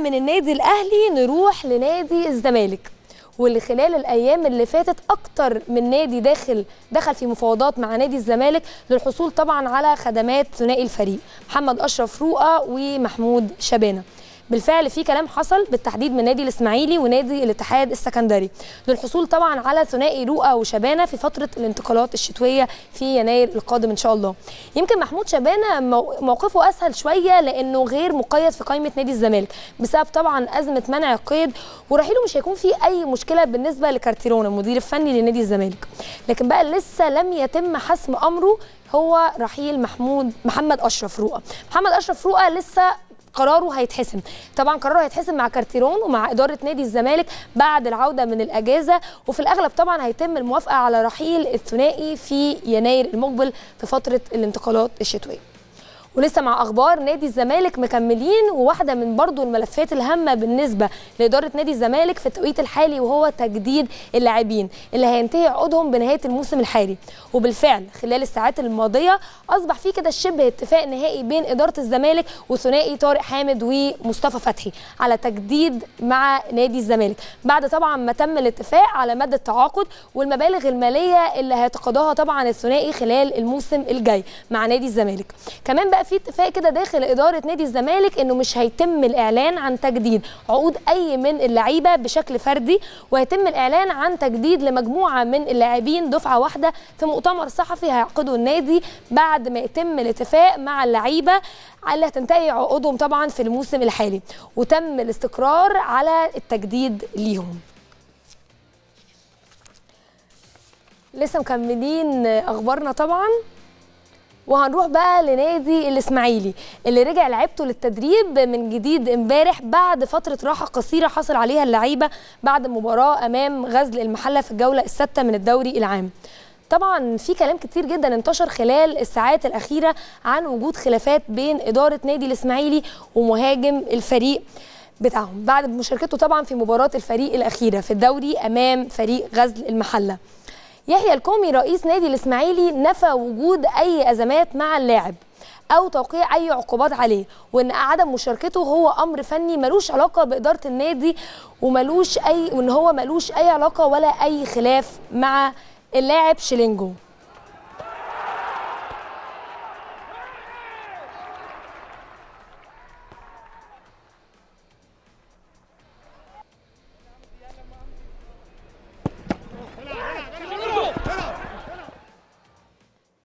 من النادي الاهلي نروح لنادي الزمالك واللي خلال الايام اللي فاتت اكتر من نادي داخل دخل في مفاوضات مع نادي الزمالك للحصول طبعا على خدمات ثنائي الفريق محمد اشرف رؤى ومحمود شبانه بالفعل في كلام حصل بالتحديد من نادي الاسماعيلي ونادي الاتحاد السكندري للحصول طبعا على ثنائي رؤى وشبانه في فتره الانتقالات الشتويه في يناير القادم ان شاء الله يمكن محمود شبانه موقفه اسهل شويه لانه غير مقيد في قائمه نادي الزمالك بسبب طبعا ازمه منع القيد ورحيله مش هيكون في اي مشكله بالنسبه لكارتيرون المدير الفني لنادي الزمالك لكن بقى لسه لم يتم حسم امره هو رحيل محمود محمد اشرف رؤى محمد اشرف رؤى لسه قراره هيتحسم طبعا قراره هيتحسم مع كارتيرون ومع اداره نادي الزمالك بعد العوده من الاجازه وفي الاغلب طبعا هيتم الموافقه على رحيل الثنائي في يناير المقبل في فتره الانتقالات الشتويه ولسه مع اخبار نادي الزمالك مكملين وواحده من برضو الملفات الهامه بالنسبه لاداره نادي الزمالك في التوقيت الحالي وهو تجديد اللاعبين اللي هينتهي عقودهم بنهايه الموسم الحالي وبالفعل خلال الساعات الماضيه اصبح في كده شبه اتفاق نهائي بين اداره الزمالك وثنائي طارق حامد ومصطفى فتحي على تجديد مع نادي الزمالك بعد طبعا ما تم الاتفاق على مدى التعاقد والمبالغ الماليه اللي هيتقاضاها طبعا الثنائي خلال الموسم الجاي مع نادي الزمالك كمان بقى في اتفاق كده داخل اداره نادي الزمالك انه مش هيتم الاعلان عن تجديد عقود اي من اللعيبه بشكل فردي وهيتم الاعلان عن تجديد لمجموعه من اللاعبين دفعه واحده في مؤتمر صحفي هيعقده النادي بعد ما يتم الاتفاق مع اللعيبه اللي هتنتهي عقودهم طبعا في الموسم الحالي وتم الاستقرار على التجديد ليهم لسه مكملين اخبارنا طبعا وهنروح بقى لنادي الاسماعيلي اللي رجع لعيبته للتدريب من جديد امبارح بعد فتره راحه قصيره حصل عليها اللعيبه بعد مباراه امام غزل المحله في الجوله السادسه من الدوري العام طبعا في كلام كتير جدا انتشر خلال الساعات الاخيره عن وجود خلافات بين اداره نادي الاسماعيلي ومهاجم الفريق بتاعهم بعد مشاركته طبعا في مباراه الفريق الاخيره في الدوري امام فريق غزل المحله يحيى الكومي رئيس نادي الاسماعيلي نفى وجود اي ازمات مع اللاعب او توقيع اي عقوبات عليه وان عدم مشاركته هو امر فني ملوش علاقه باداره النادي وملوش اي وان هو ملوش اي علاقه ولا اي خلاف مع اللاعب شيلينجو